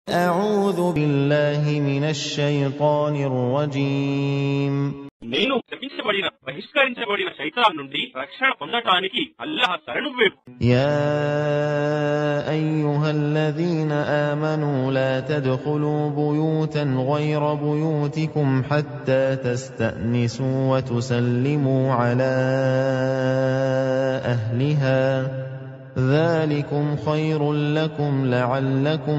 أعوذ بالله من الشيطان الرجيم నేను శపించబడిన బహిష్కరించబడిన శైతాన్ నుండి రక్షణ పొందటానికి అల్లాహ్ శరణు వేపు يا أيها الذين آمنوا لا تدخلوا بيوتا غير بيوتكم حتى تستأنسوا وتسلموا على أهلها ذلكم خير لكم لعلكم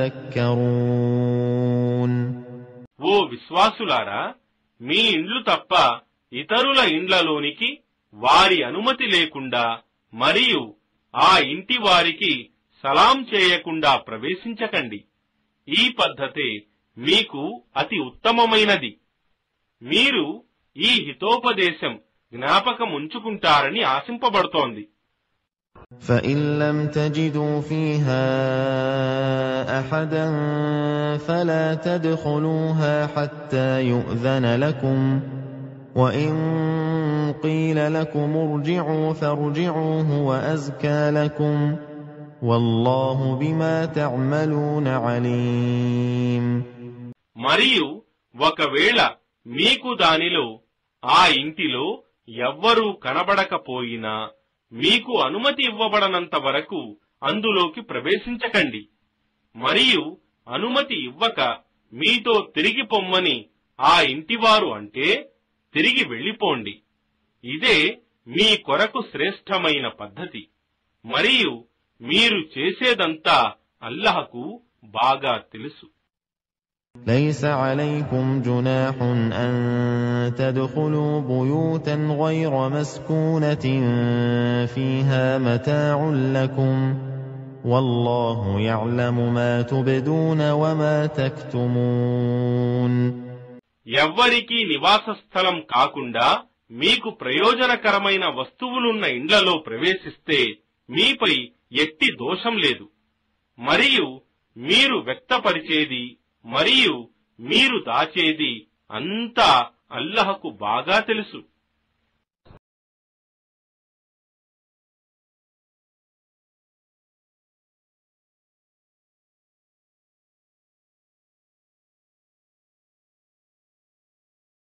تذكرون ఓ విశ్వాసులారా మీ ఇండ్లు తప్ప ఇతరుల ఇండ్లలోనికి వారి అనుమతి లేకుండా మరియు ఆ ఇంటి వారికి సలాం చేయకుండా ప్రవేశించకండి ఈ పద్ధతే మీకు అతి ఉత్తమమైనది మీరు ఈ హితోపదేశం జ్ఞాపకముంచుకుంటారని ఆశింపబడుతోంది فإن لم تجدوا فيها أحدا فلا تدخلوها حتى يؤذن لكم وإن قيل لكم ارجعوا فارجعوا هو أزكى لكم والله بما تعملون عليم మరియు ఒకవేళ మీకు దానిలో ఆ ఇంటిలో ఎవ్వరూ కనబడకపోయినా మీకు అనుమతి ఇవ్వబడనంత వరకు అందులోకి ప్రవేశించకండి మరియు అనుమతి ఇవ్వక మీతో తిరిగి పొమ్మని ఆ ఇంటివారు అంటే తిరిగి వెళ్ళిపోండి ఇదే మీ కొరకు శ్రేష్టమైన పద్ధతి మరియు మీరు చేసేదంతా అల్లహకు బాగా తెలుసు ليس عليكم جناح أن تدخلوا بيوتا غير مسكونة فيها متاع لكم والله يعلم ما تبدون وما تكتمون ఎవ్వరికీ నివాస స్థలం కాకుండా మీకు ప్రయోజనకరమైన వస్తువులున్న ఇండ్లలో ప్రవేశిస్తే మీపై ఎట్టి దోషం లేదు మరియు మీరు వ్యక్తపరిచేది మరియు మీరు దాచేది అంతా అల్లహకు బాగా తెలుసు